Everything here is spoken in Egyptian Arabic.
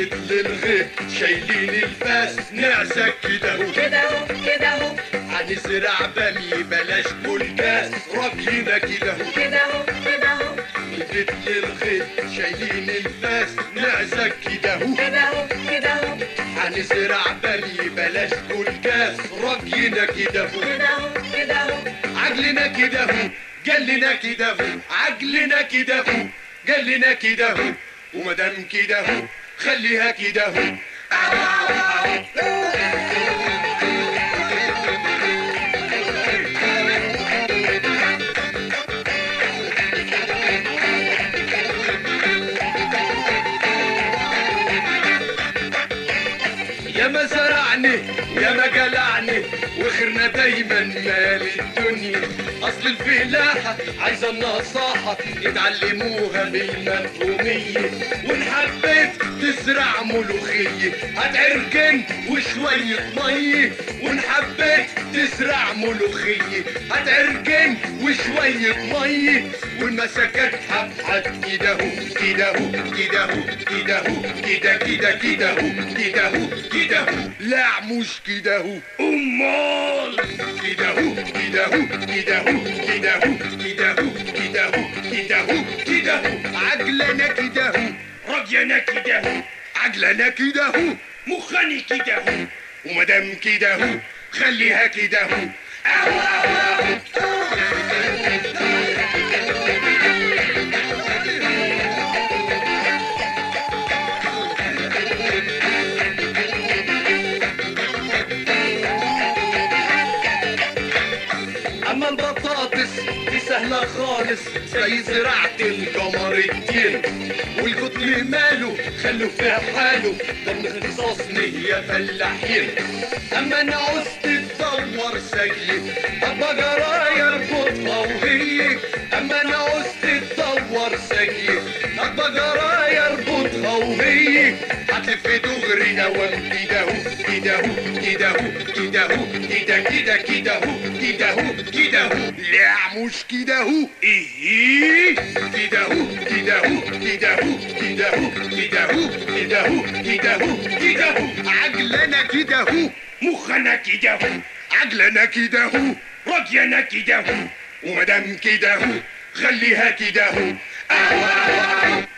مثل الغيط شايلين الفاس نعسك كده اهو كده اهو كده اهو هنزرع بامي بلاش كل كاس راجلنا كده اهو كده اهو كده اهو مثل الغيط شايلين الفاس نعسك كده اهو كده اهو كده اهو هنزرع بامي بلاش كل كاس راجلنا كده اهو كده اهو كده اهو عقلنا كده اهو قالنا كده اهو عقلنا كده اهو قالنا كده اهو ومدام كده اهو خليها كده اهو يا ما زرعني يا ما قلعني وخرنا دايما مال الدنيا اصل الفلاحة عايزة النصاحة يتعلموها بالمفهومية وان حبيت تزرع ملوخية هتعرقن وشوية مية وان حبيت تزرع ملوخية هتعرقن وشوية مية والمسكات حبحت كده هو كده هو كده هو كده هو كده كده كده هو كده هو كده هو لا مش كده هو امال كده هو كده هو كده هو كده هو كده هو كده هو كده هو كده هو عقلنا كده هو رجينا كده هو عقلنا كده هو مخني كده هو ومدام كده هو خليها كده هو أهو أهو أهو اما البطاطس دي سهلة خالص زي زراعة القمر الدين والقطن ماله خلوا فيها حاله ده من اختصاصنا يا فلاحين اما انا عوزت تدور سجي ابقى جرايا اربطها وهي اما انا عوزت تدور سجي ابقى جرايا اربطها وهي هتلف دغري نوام كده هو كده هو كده هو كده هو كده كده كده هو كده هو كده هو لا مش كده هو ايه كده هو كده هو كده هو كده هو كده هو كده هو كده هو كده هو عقلنا كده هو مخنا كده هو عقلنا كده هو رجينا كده هو ومدام كده هو خليها كده هو أهو أهو أهو